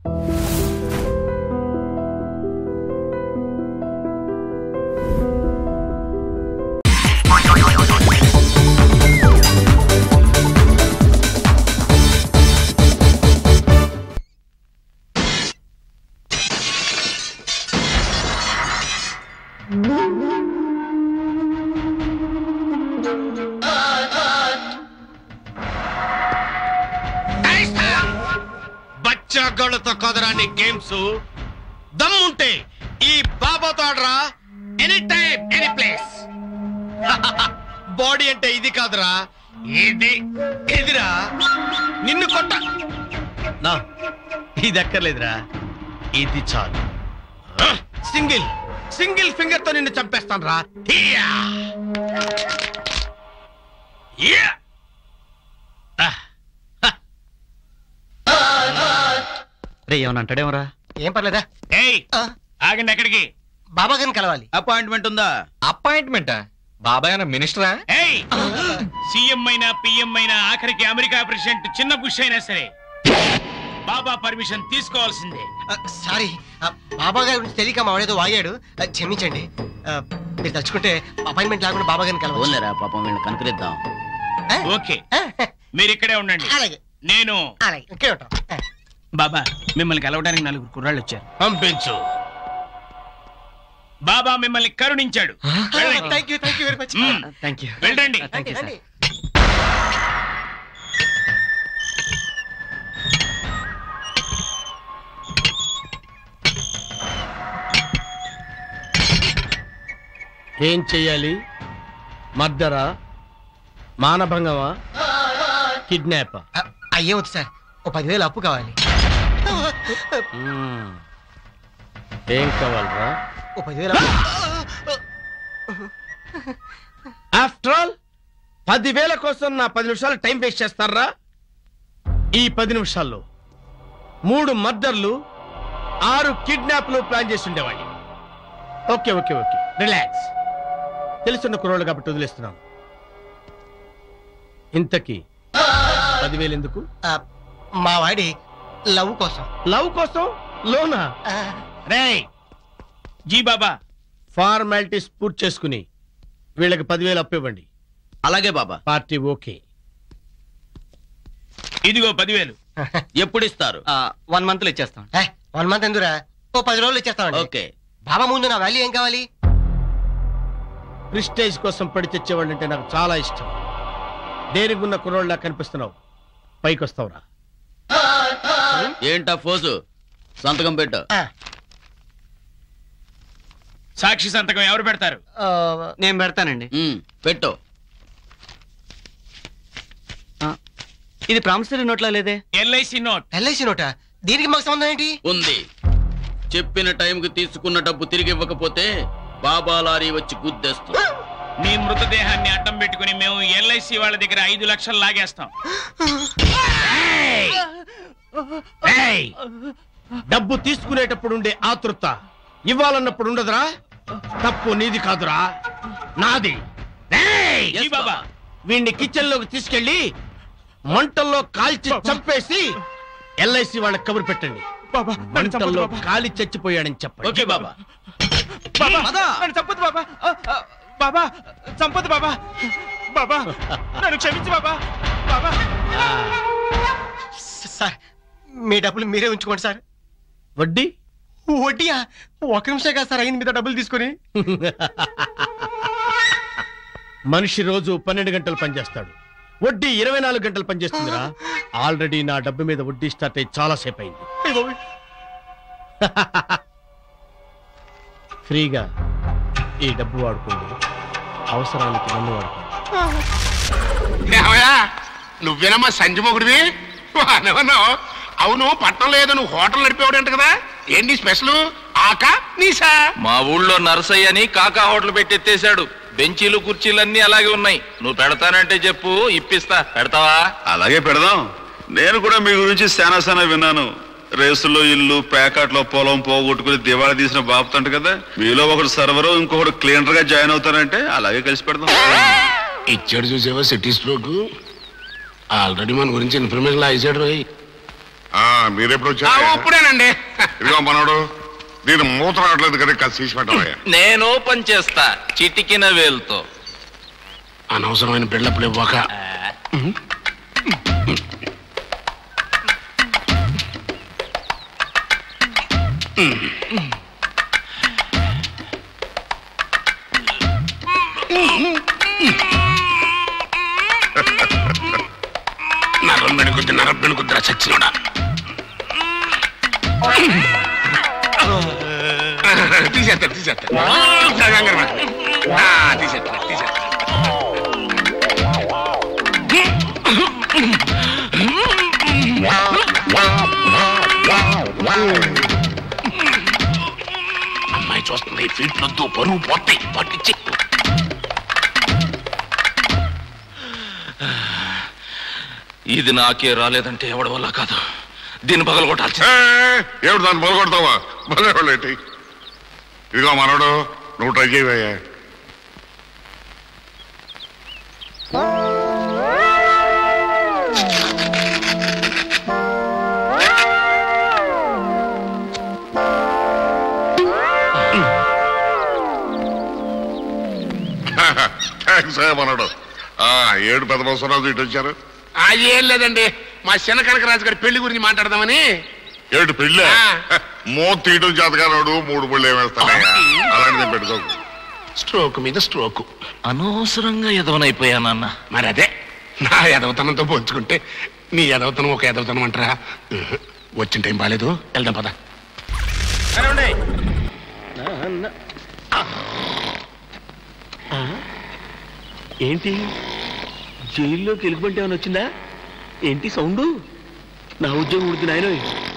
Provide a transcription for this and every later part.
బచ్చాగాళ్ళతో కదరా నీ గేమ్స్ దమ్ముంటే ఈ బాబాతో ఆడరా any time any place body అంటే ఇది కాదురా ఇది ఇదిరా నిన్ను కొట్ట నా ఇది ఎక్కర్లేదురా ఇది చాలు సింగిల్ సింగిల్ ఫింగర్ తో నిన్ను చంపేస్తాను రా హియా! యా! ఆ! రే ఏమన్నా అంటాడేమరా ఏం పర్లేదా ఏయ్ ఆగండి ఎక్కడికి బాబా గారిని కలవాలి అపాయింట్మెంట్ ఉందా అపాయింట్మెంటా బాబాయ్ అన్న మినిస్టరా ఏయ్ సీఎం అయినా పిఎం అయినా ఆఖరికి అమెరికా ప్రెసిడెంట్ చిన్న బుష్ అయినా సరే బాబా పర్మిషన్ తీసుకోవాల్సిందే సారీ బాబా గారి గురించి తెలియక మా వాడేదో వాగాడు ఆ, క్షమించండి ఆ, మీరు తలుచుకుంటే అపాయింట్మెంట్ లేకుండా బాబా గారిని కలవాలి ఓన్లేరా పాపం వీళ్ళని కనుకరిద్దాం ఓకే మీరు ఇక్కడే ఉండండి అలాగే నేను అలాగే ఇంకే ఉంటాం ఆ. బాబా మిమ్మల్ని కలవడానికి నలుగురు కుర్రాళ్ళు వచ్చారు పంపించు బాబా మిమ్మల్ని కరుణించాడు వెళ్ళండి. Thank you thank you very much మ్మ్. థ్యాంక్ యూ వెళ్ళండి థ్యాంక్ యూ సార్ రండి. ఏం చెయ్యాలి మర్డరా మానభంగమా కిడ్నాప్ ఆ, అయ్యే వద్దు సార్ ఓ పదివేలు అప్పు కావాలి ఏం కావాలరా ఓ పదివేలు అప్పు ఆఫ్టర్ ఆల్ పదివేల కోసం నా పది నిమిషాలు టైం వేస్ట్ చేస్తారా ఈ పది నిమిషాల్లో మూడు మర్డర్లు ఆరు కిడ్నాప్లు ప్లాన్ చేసి ఉండేవాడిని ఓకే ఓకే ఓకే రిలాక్స్ తెలుసున్న కుర్రోళ్ళు కాబట్టి వదిలేస్తున్నాను ఇంతకీ పదివేలు ఎందుకు ఆ, మా వాడి లవ్ కోసం లవ్ కోసం లోనా ఆ, రేయ్ జీ బాబా ఫార్మాలిటీస్ పూర్తి చేసుకుని వీళ్ళకి పదివేలు అప్పు ఇవ్వండి అలాగే బాబా పార్టీ ఓకే ఇదిగో పదివేలు ఎప్పుడు ఇస్తారు వన్ మంత్ లో ఇచ్చేస్తాం ఏ, వన్ మంత్ ఎందురా ఓ పది రోజులు ఇచ్చేస్తామండి ఓకే బాబా ముందు నా వాల్యూ ఏం కావాలి ప్రిస్టేజ్ కోసం పడి తెచ్చేవాళ్ళు అంటే నాకు చాలా ఇష్టం దేనికి ఉన్న కుర్రోళ్ళ కనిపిస్తున్నావు పైకి వస్తావురా ఏంటా ఫోజు సంతకం పెట్టు ఆ, సాక్షి సంతకం ఎవరు పెడతారు ఆ, నేను పెడతానండి ఉమ్, పెట్టు ఇది ప్రామిసరీ నోట్లో లేదే ఎల్ఐసి నోట్ ఎల్ఐసి నోటా దీనికి మాకు సంబంధం ఏంటి ఉంది చెప్పిన టైంకి తీసుకున్న డబ్బు తిరిగి ఇవ్వకపోతే బాబా లారీ వచ్చి గుద్దేస్తుంది మీ మృతదేహాన్ని అడ్డం పెట్టుకుని మేము ఎల్ఐసి వాళ్ళ దగ్గర ఐదు లక్షలు లాగేస్తాం ఏయ్! డబ్బు తీసుకునేటప్పుడు ఉండే ఆతృత ఇవ్వాలన్నప్పుడు ఉండదురా తప్పు నీది కాదురా నాది ఏయ్! జీ బాబా వీడిని కిచెన్ లోకి తీసుకెళ్లి మంటల్లో కాల్చి చంపేసి ఎల్ఐసి వాళ్ళకి కబురు పెట్టండి మంటల్లో కాలి చచ్చిపోయాడని చెప్పండి ఓకే బాబా నన్ను చంపదు బాబా ఆ, ఆ, బాబా చంపదు బాబా బాబా నన్ను క్షమించు బాబా బాబా సార్ మీ డబ్బులు మీరే ఉంచుకోండి సార్ వడ్డీ వడ్డీయా ఒక నిమిషం కాదు సార్ అయింది మీద డబ్బులు తీసుకొని మనిషి రోజు పన్నెండు గంటలు పనిచేస్తాడు వడ్డీ ఇరవై నాలుగు గంటలు పనిచేస్తుందిరా ఆల్రెడీ నా డబ్బు మీద వడ్డీ స్టార్ట్ అయ్యి చాలా సేపు అయింది అయ్ బాబోయ్. ఫ్రీగా ఈ డబ్బు వాడుకోండి అవసరానికి నన్ను వాడుకోండి ఏమయ్యా నువ్వేనమ్మా సంజమొగుడివి అనవన్నావు అవును పట్టణంలో ఏదో నువ్వు హోటల్ నడిపేవాడంట కదా ఏంటి స్పెషల్ ఆక నీసా మా ఊళ్ళో నరసయ్య అని కాకా హోటల్ పెట్టెత్తేశాడు బెంచీలు కుర్చీలన్నీ అలాగే ఉన్నాయి నువ్వు పెడతానంటే చెప్పు ఇప్పిస్తా పెడతావా అలాగే పెడదాం నేను కూడా మీ గురించి శానా శానా విన్నాను రేసులో ఇల్లు ప్యాకెట్లో పొలం పోగొట్టుకుని దివాళా తీసిన బాపుతంట కదా మీలో ఒకడు సర్వరు ఇంకొకడు క్లీనర్ గా జాయిన్ అవుతారంటే అలాగే కలిసి పెడదాం ఇచ్చాడు చూసావా సిటీ స్ట్రోక్ ఆల్రెడీ మన గురించి ఇన్ఫర్మేషన్ ఇచ్చాడు రోయ్ ఆ, మీరెప్పుడు ఆ, వచ్చారు ఇప్పుడేనండి ఇదిగో మనోడు దీని మూత రావట్లేదు కదా కాస్త తీసి పెట్టవయ్యా నేను ఓపెన్ చేస్తా చిటికిన వేలుతో అనవసరమైన బిల్డప్లు ఇవ్వక నరం పెనుకుద్ది నరం పెనుకుద్దిరా చచ్చినోడా తీసేస్తారు తీసేస్తారు కంగారు పడకు. ఆ, తీసేస్తారు తీసేస్తారు అమ్మాయి చూస్తుంది ఫీట్ వద్దు బరువు పోతాయి పట్టించి ఇది నాకే రాలేదంటే ఎవడి వల్ల కాదు దీన్ని పగల కొట్టాల్సి ఏమిటి దాన్ని మొదలుకొడతావా మొదలెట్టి ఇదిగో మనోడు నువ్వు ట్రై చేయవయ్యా థ్యాంక్స్ మనోడు ఆ, ఏడు పెద్ద బసవరాజు ఇటు వచ్చారు ఏం లేదండి మా చిన్న కనకరాజు గారి పెళ్లి గురించి మాట్లాడదామని ఏడు పెళ్ళి ఆ. మోత తీయటం చేతగానోడు మూడు పళ్ళు ఏమేస్తానయ్యా అలాంటిది పెట్టుకోకు స్ట్రోక్ మీద స్ట్రోక్ అనవసరంగా ఎదవనైపోయానన్న మరి అదే నా ఎదవతనంతో పోల్చుకుంటే నీ ఎదవతనం ఒక ఎదవతనం అంటారా ఉహు. వచ్చిన టైం బాగాలేదు వెళ్దాం పద ఏంటి జైల్లోకి ఎలుగుబంటి ఏమైనా వచ్చిందా ఏంటి సౌండ్ నా ఉద్యోగం ఉడికి నాయన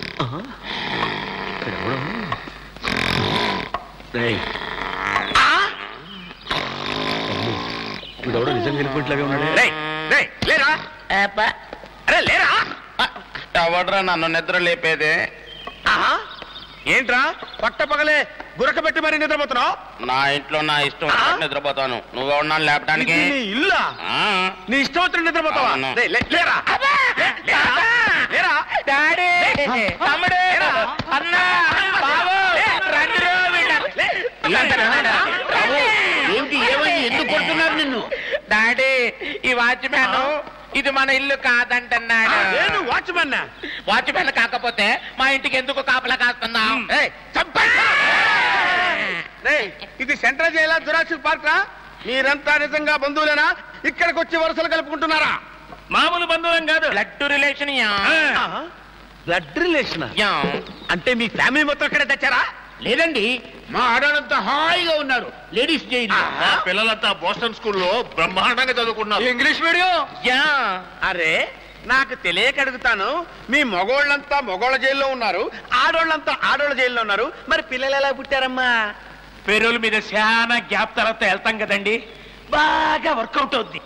వీడెవడో నిజంగా ఎలుగుబంటిలాగా ఉన్నాడే లేరా అరే లేరా ఎవడ్రా నన్ను నిద్ర లేపేదే ఏంట్రా పట్ట పగలే గురక పెట్టి మరి నిద్రపోతున్నావు నా ఇంట్లో నా ఇష్టం వచ్చినట్టు నిద్రపోతాను నువ్వెవడన్నా లేపడానికి ఇది నీ ఇల్లా ఆ, నీ ఇష్టం వచ్చిన నిద్రపోతావా అవును. లే, లే, లేరా లే, లేరా? లేరా? తమ్ముడు లేరా? అన్నా బాబు రండిరో వీళ్ళ- లే. ఏంటి ఏమైంది ఎందుకు కొడుతున్నారు నిన్ను డాడీ ఈ వాచ్మ్యాన్ ఇది మన ఇల్లు కాదంటున్నాడు నేను వాచ్మెన్ వాచ్మ్యాన్ కాకపోతే మా ఇంటికి ఎందుకు కాపలా కాస్తున్నావు ఇది సెంట్రల్ జైలా జురాసిక్ పార్క్ రా మీరంతా నిజంగా బంధువులేనా ఇక్కడికి వచ్చి వరుసలు కలుపుకుంటున్నారా మామూలు బంధువులం కాదు blood relation blood relation yeah అంటే మీ ఫ్యామిలీ మొత్తం ఇక్కడే తెచ్చారా లేదండి మా ఆడవాళ్ళంతా హాయిగా ఉన్నారు లేడీస్ జైలు పిల్లలంతా బోస్టన్ స్కూల్లో బ్రహ్మాండంగా చదువుకున్నారు ఇంగ్లీష్ మీడియం యా అరే నాకు తెలియక అడుగుతాను మీ మగోళ్ళంతా మగోళ్ళ జైల్లో ఉన్నారు ఆడోళ్ళంతా ఆడోళ్ళ జైల్లో ఉన్నారు మరి పిల్లలు ఎలా పుట్టారమ్మా పెరువుల మీద చాలా గ్యాప్ తర్వాత వెళ్తాం కదండి బాగా వర్కౌట్ అవుద్ది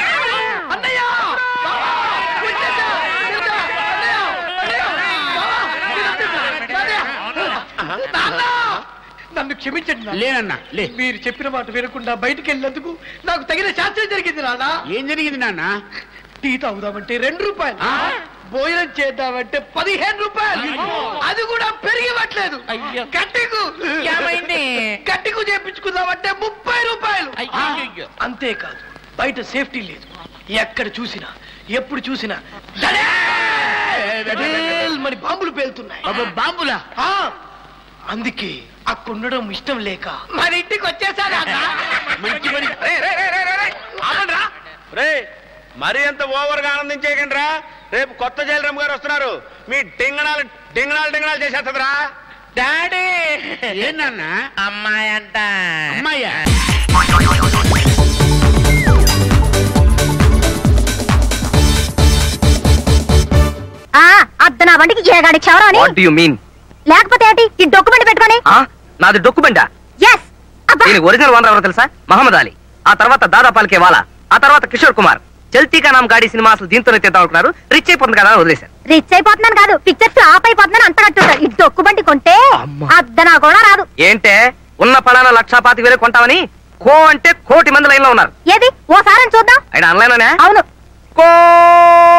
నన్ను క్షమించండి నాన్న. లేనన్నా లే మీరు చెప్పిన మాట వినకుండా బయటికి వెళ్ళినందుకు నాకు తగిన శాస్త్రం జరిగింది నాన్న ఏం జరిగింది నాన్న టీ తాగుదామంటే రెండు రూపాయలు భోజనం చేద్దామంటే పదిహేను రూపాయలు అది కూడా పెరిగివ్వట్లేదు అయ్యో. గట్టికు ఏమైంది? గట్టికు చేపించుకుందామంటే ముప్పై రూపాయలు అయ్యయ్యో. అంతేకాదు బయట సేఫ్టీ లేదు ఎక్కడ చూసినా ఎప్పుడు చూసినా దడేల్ మరి బాంబులు పేలుతున్నాయి బాంబులా ఆ, అందుకే అక్కడ ఉండడం ఇష్టం లేక మన ఇంటికి వచ్చేసాను మంచి పని రే, రే, రే, రే, రే, రే. ఆపండ్రా. రే మరీ అంత ఓవర్ గా ఆనందించేయకండి రా రేపు కొత్త జైలరమ్మ గారు వస్తున్నారు మీ డింగణాలు డింగణాలు డింగణాలు చేసేస్తుందిరా డాడీ ఏంటన్నా అమ్మాయి అంట అమ్మాయ్యా ఆ అద్ద నా బండికి ఏగాడి క్షవరం అని వాట్ యు మీన్ లేకపోతే ఏంటి ఈ డొక్యుమెంట్ పెట్టుకొని నాది డొక్యుమెంటా ఎస్ అబ్బా దీని ఒరిజినల్ వనరు ఎవరో తెలుసా మహమ్మద్ అలీ ఆ తర్వాత దాదా పాల్కే వాలా ఆ తర్వాత కిషోర్ కుమార్ చల్తీకా నామ్ గాడి సినిమా అసలు దీంతోనే తీద్దాం అనుకున్నారు రిచ్ అయిపోతుంది కదా అని వదిలేశారు రిచ్ అయిపోతున్నాను కాదు పిక్చర్స్ ఆప్ అయిపోతున్నాను అంత కట్టుంటారు ఈ డొక్యుమెంట్ కొంటే అద్ద నా కూడా రాదు ఏంటే ఉన్న పలానా లక్షా పాతి వేలు కొంటామని కో అంటే కోటి మంది లైన్ లో ఉన్నారు ఏది ఓసారి చూద్దాం ఆయన ఆన్లైన్ అవును కో